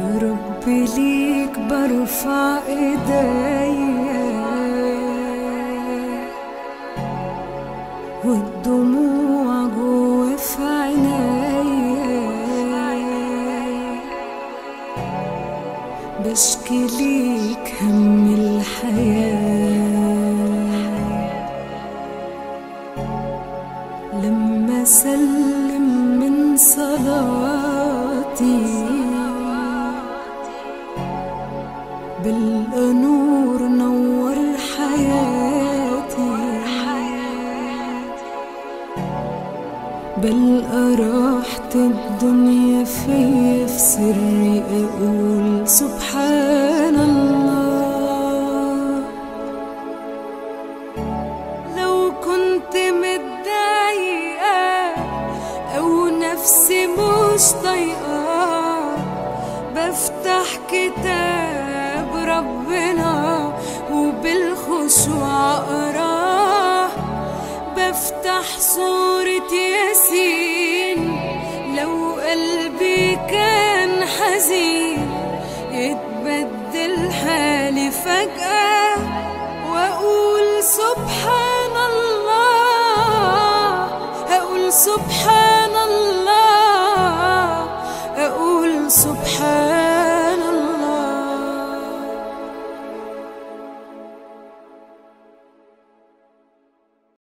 يا رب ليك برفع ايديا والدموع جوا في عينيا بشكي ليك هم الحياة لما سلم من صلاتي بلقى نور نور حياتي بلقى راحة الدنيا فيا في سري أقول سبحان الله لو كنت متضايقة أو نفسي مش طايقة بفتح كتاب ربنا وبالخشوع أقراه بفتح سورة ياسين لو قلبي كان حزين يتبدل حالي فجأة وأقول سبحان الله أقول سبحان